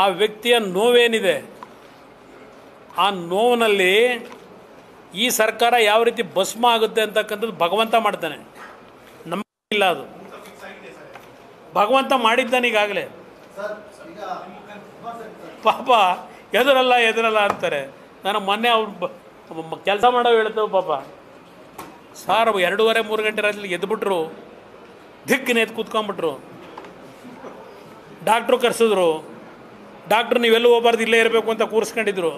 ಆ ವ್ಯಕ್ತಿಯ ನೋವೇನಿದೆ ಆ ನೋವಿನಲ್ಲಿ ಈ ಸರ್ಕಾರ ಯಾವ ರೀತಿ ಭಸ್ಮ ಆಗುತ್ತೆ ಅಂತಕ್ಕಂಥದ್ದು ಭಗವಂತ ಮಾಡ್ತಾನೆ ನಮಗಿಲ್ಲ ಅದು ಭಗವಂತ ಮಾಡಿದ್ದಾನೆ ಈಗಾಗಲೇ ಪಾಪ ಎದುರಲ್ಲ ಎದುರಲ್ಲ ಅಂತಾರೆ ನಾನು ಮೊನ್ನೆ ಅವ್ರು ಕೆಲಸ ಮಾಡೋ ಹೇಳ್ತೇವೆ ಪಾಪ ಸಾರ್ ಎರಡೂವರೆ ಮೂರು ಗಂಟೆ ರಾತ್ರಿ ಎದ್ಬಿಟ್ರು ದಿಕ್ಕಿನ ಎದ್ದು ಕೂತ್ಕೊಂಡ್ಬಿಟ್ರು ಡಾಕ್ಟ್ರು ಕರೆಸಿದ್ರು ಡಾಕ್ಟ್ರು ನೀವೆಲ್ಲೂ ಹೋಗ್ಬಾರ್ದು ಇಲ್ಲೇ ಇರಬೇಕು ಅಂತ ಕೂರಿಸ್ಕೊಂಡಿದ್ರು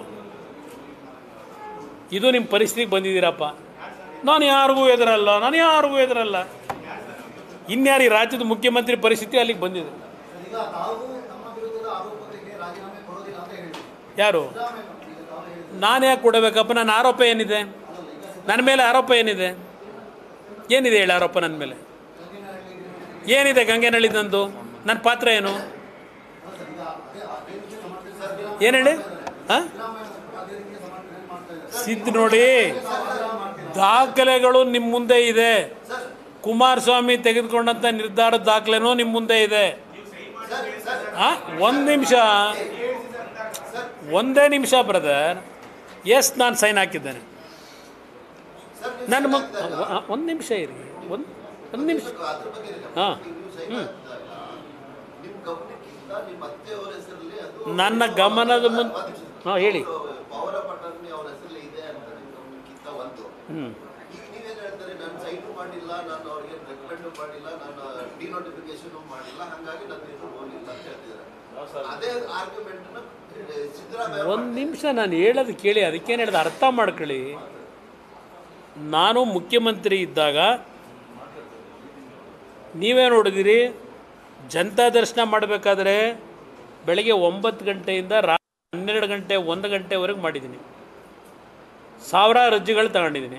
ಇದು ನಿಮ್ಮ ಪರಿಸ್ಥಿತಿಗೆ ಬಂದಿದ್ದೀರಪ್ಪ ನಾನು ಯಾರಿಗೂ ಎದುರಲ್ಲ ನಾನು ಯಾರಿಗೂ ಎದುರಲ್ಲ ಇನ್ಯಾರು ಈ ರಾಜ್ಯದ ಮುಖ್ಯಮಂತ್ರಿ ಪರಿಸ್ಥಿತಿ ಅಲ್ಲಿಗೆ ಬಂದಿದೆ ಈಗ ತಾವು ನಮ್ಮ ವಿರುದ್ಧದ ಆರೋಪಗಳಿಗೆ ರಾಜೀನಾಮೆ ಕೊಡೋದಿಲ್ಲ ಅಂತ ಹೇಳಿ ಯಾರು ನಾನು ಯಾಕೆ ಕೊಡಬೇಕಪ್ಪ ನನ್ನ ಆರೋಪ ಏನಿದೆ ನನ್ನ ಮೇಲೆ ಆರೋಪ ಏನಿದೆ ಏನಿದೆ ಹೇಳಿ ಆರೋಪ ನನ್ನ ಮೇಲೆ ಏನಿದೆ ಗಂಗೆನಳ್ಳಿ ನಂದು ನನ್ನ ಪಾತ್ರ ಏನು ಏನು ಹೇಳಿ ಹಾಂ ಸಿದ್ದು ನೋಡಿ ದಾಖಲೆಗಳು ನಿಮ್ಮ ಮುಂದೆ ಇದೆ ಕುಮಾರಸ್ವಾಮಿ ತೆಗೆದುಕೊಂಡಂಥ ನಿರ್ಧಾರದ ದಾಖಲೆನೂ ನಿಮ್ಮ ಮುಂದೆ ಇದೆ ಹಾಂ ಒಂದು ನಿಮಿಷ ಒಂದೇ ನಿಮಿಷ ಬ್ರದರ್ ಎಸ್ ನಾನು ಸೈನ್ ಹಾಕಿದ್ದೇನೆ ನನ್ನ ಮಗ್ ಒಂದು ನಿಮಿಷ ಇರಿ ಒಂದು ಒಂದು ನಿಮಿಷ ಅದ್ರ ಬಗ್ಗೆ ಹಾಂ ನೀವು ಸೈನ್ ಹ್ಞೂ ಹಾಕ್ತಾ ಇಲ್ಲ. ನಿಮ್ ಗಮನಕ್ಕಿಂತ ನಿಮ್ಮ ಅತ್ತೆಯವರ ಹೆಸರಲ್ಲಿ ಅದು ನನ್ನ ಗಮನದ ಮುಂದೆ ಹಾಂ ಹೇಳಿ ಪವರ ಪಟರ್ನಿ ಅವರ ಹೆಸರಲ್ಲಿ ಇದೆ ಅಂತ ನಿಮ್ ಗಮನಕ್ಕಿಂತ ಒಂದು ಹ್ಞೂ ಈಗ ನೀವೇನ್ ಹೇಳ್ತಾರೆ ನಾನು ಸೈನು ಮಾಡಿಲ್ಲ ನಾನು ಅವ್ರಿಗೆ ರೆಕಮೆಂಡ್ ಮಾಡಿಲ್ಲ ನಾನು ಡಿನೋಟಿಫಿಕೇಶನ್ ಮಾಡಿಲ್ಲ ಹಾಗಾಗಿ ನನ್ನ ಏನು ಹೋಗಿಲ್ಲ ಅಂತ ಹೇಳ್ತಿದ್ದಾರೆ ಅದೇ ಆರ್ಗ್ಯುಮೆಂಟ್ ಸಿದ್ದರಾಮಯ್ಯ ಒಂದು ನಿಮಿಷ ನಾನು ಹೇಳೋದು ಕೇಳಿ ಅದಕ್ಕೇನು ಹೇಳಿದ ಅರ್ಥ ಮಾಡ್ಕೊಳ್ಳಿ ನಾನು ಮುಖ್ಯಮಂತ್ರಿ ಇದ್ದಾಗ ನೀವೇ ನೋಡಿದಿರಿ ಜನತಾ ದರ್ಶನ ಮಾಡಬೇಕಾದ್ರೆ ಬೆಳಗ್ಗೆ ಒಂಬತ್ತು ಗಂಟೆಯಿಂದ ರಾ ಹನ್ನೆರಡು ಗಂಟೆ ಒಂದು ಗಂಟೆವರೆಗೆ ಮಾಡಿದ್ದೀನಿ ಸಾವಿರಾರು ಅರ್ಜಿಗಳು ತಗೊಂಡಿದ್ದೀನಿ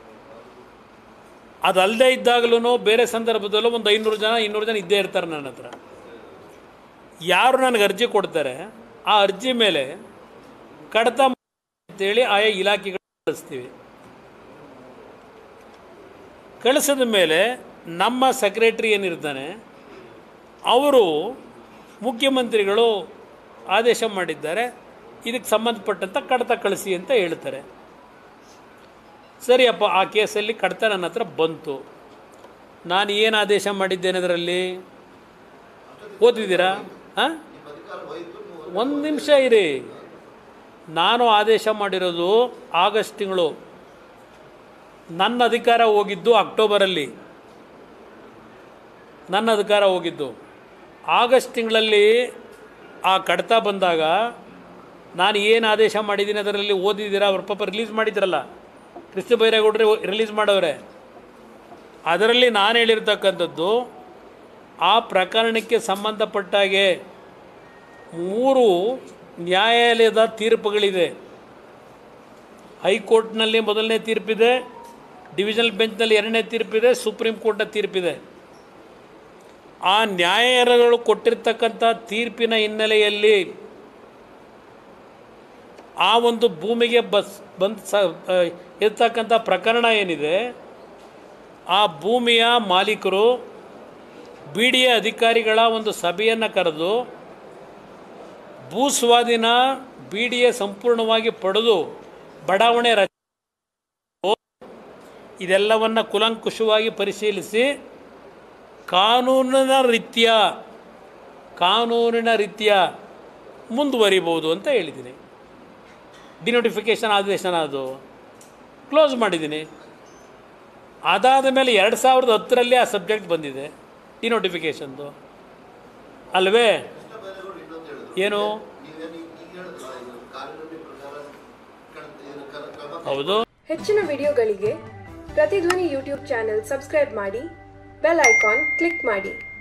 ಅದಲ್ಲದೆ ಇದ್ದಾಗಲೂ ಬೇರೆ ಸಂದರ್ಭದಲ್ಲೂ ಒಂದು ಐನೂರು ಜನ ಇನ್ನೂರು ಜನ ಇದ್ದೇ ಇರ್ತಾರೆ ನನ್ನ ಹತ್ರ ಯಾರು ನನಗೆ ಅರ್ಜಿ ಕೊಡ್ತಾರೆ ಆ ಅರ್ಜಿ ಮೇಲೆ ಕಡತ ಅಂತೇಳಿ ಆಯಾ ಇಲಾಖೆಗಳು ಕಳಿಸ್ತೀವಿ ಕಳಿಸಿದ ಮೇಲೆ ನಮ್ಮ ಸೆಕ್ರೆಟ್ರಿ ಏನಿರ್ತಾನೆ ಅವರು ಮುಖ್ಯಮಂತ್ರಿಗಳು ಆದೇಶ ಮಾಡಿದ್ದಾರೆ ಇದಕ್ಕೆ ಸಂಬಂಧಪಟ್ಟಂಥ ಕಡತ ಕಳಿಸಿ ಅಂತ ಹೇಳ್ತಾರೆ ಸರಿಯಪ್ಪ ಆ ಕೇಸಲ್ಲಿ ಕಡತ ನನ್ನ ಹತ್ರ ಬಂತು ನಾನು ಏನು ಆದೇಶ ಮಾಡಿದ್ದೇನೆ ಅದರಲ್ಲಿ ಓದಿದ್ದೀರಾ ಹಾಂ ಒಂದು ನಿಮಿಷ ಇರಿ ನಾನು ಆದೇಶ ಮಾಡಿರೋದು ಆಗಸ್ಟ್ ತಿಂಗಳು ನನ್ನ ಅಧಿಕಾರ ಹೋಗಿದ್ದು ಅಕ್ಟೋಬರಲ್ಲಿ ನನ್ನ ಅಧಿಕಾರ ಹೋಗಿದ್ದು ಆಗಸ್ಟ್ ತಿಂಗಳಲ್ಲಿ ಆ ಕಡತ ಬಂದಾಗ ನಾನು ಏನು ಆದೇಶ ಮಾಡಿದ್ದೀನಿ ಅದರಲ್ಲಿ ಓದಿದ್ದೀರಾ ಅವ್ರ ಪಾಪ ರಿಲೀಸ್ ಮಾಡಿದ್ರಲ್ಲ ಕೃಷ್ಣ ಬೈರೇಗೌಡರು ರಿಲೀಸ್ ಮಾಡವ್ರೆ ಅದರಲ್ಲಿ ನಾನು ಹೇಳಿರ್ತಕ್ಕಂಥದ್ದು ಆ ಪ್ರಕರಣಕ್ಕೆ ಸಂಬಂಧಪಟ್ಟಾಗೆ ಮೂರು ನ್ಯಾಯಾಲಯದ ತೀರ್ಪುಗಳಿದೆ ಹೈಕೋರ್ಟ್ನಲ್ಲಿ ಮೊದಲನೇ ತೀರ್ಪಿದೆ ಡಿವಿಷನಲ್ ಬೆಂಚ್ನಲ್ಲಿ ಎರಡನೇ ತೀರ್ಪಿದೆ ಸುಪ್ರೀಂ ಕೋರ್ಟ್ನ ತೀರ್ಪಿದೆ ಆ ನ್ಯಾಯಾಲಯಗಳು ಕೊಟ್ಟಿರ್ತಕ್ಕಂಥ ತೀರ್ಪಿನ ಹಿನ್ನೆಲೆಯಲ್ಲಿ ಆ ಒಂದು ಭೂಮಿಗೆ ಬಸ್ ಬಂದು ಸ ಆ, ಇರ್ತಕ್ಕಂಥ ಪ್ರಕರಣ ಏನಿದೆ ಆ ಭೂಮಿಯ ಮಾಲೀಕರು ಬಿ ಡಿ ಎ ಅಧಿಕಾರಿಗಳ ಒಂದು ಸಭೆಯನ್ನು ಕರೆದು ಭೂ ಸ್ವಾಧೀನ ಬಿ ಡಿ ಎ ಸಂಪೂರ್ಣವಾಗಿ ಪಡೆದು ಬಡಾವಣೆ ರಚ ಇದೆಲ್ಲವನ್ನು ಕುಲಂಕುಷವಾಗಿ ಪರಿಶೀಲಿಸಿ ಕಾನೂನಿನ ರೀತ್ಯ ಕಾನೂನಿನ ರೀತ್ಯ ಮುಂದುವರಿಬೋದು ಅಂತ ಹೇಳಿದ್ದೀನಿ ಡಿನೋಟಿಫಿಕೇಷನ್ ಆದೇಶನ ಅದು ಕ್ಲೋಸ್ ಮಾಡಿದ್ದೀನಿ ಅದಾದ ಮೇಲೆ ಎರಡು ಸಾವಿರದ ಹತ್ತರಲ್ಲಿ ಆ ಸಬ್ಜೆಕ್ಟ್ ಬಂದಿದೆ ಡಿನೋಟಿಫಿಕೇಷನ್ದು ಅಲ್ವೇ ಏನು ನೀವೇನು ಈಗ ಹೇಳಿದ್ರಲ್ಲ ಇದು ಕಾನೂನಿನ ಪ್ರಕಾರ ಕಡ- ಇದು ಕ- ಕ್ರಮ ಹೌದು ಹೆಚ್ಚಿನ ವಿಡಿಯೋಗಳಿಗೆ ಪ್ರತಿಧ್ವನಿ ಯೂಟ್ಯೂಬ್ ಚಾನೆಲ್ ಸಬ್ಸ್ಕ್ರೈಬ್ ಮಾಡಿ ಬೆಲ್ ಐಕಾನ್ ಕ್ಲಿಕ್ ಮಾಡಿ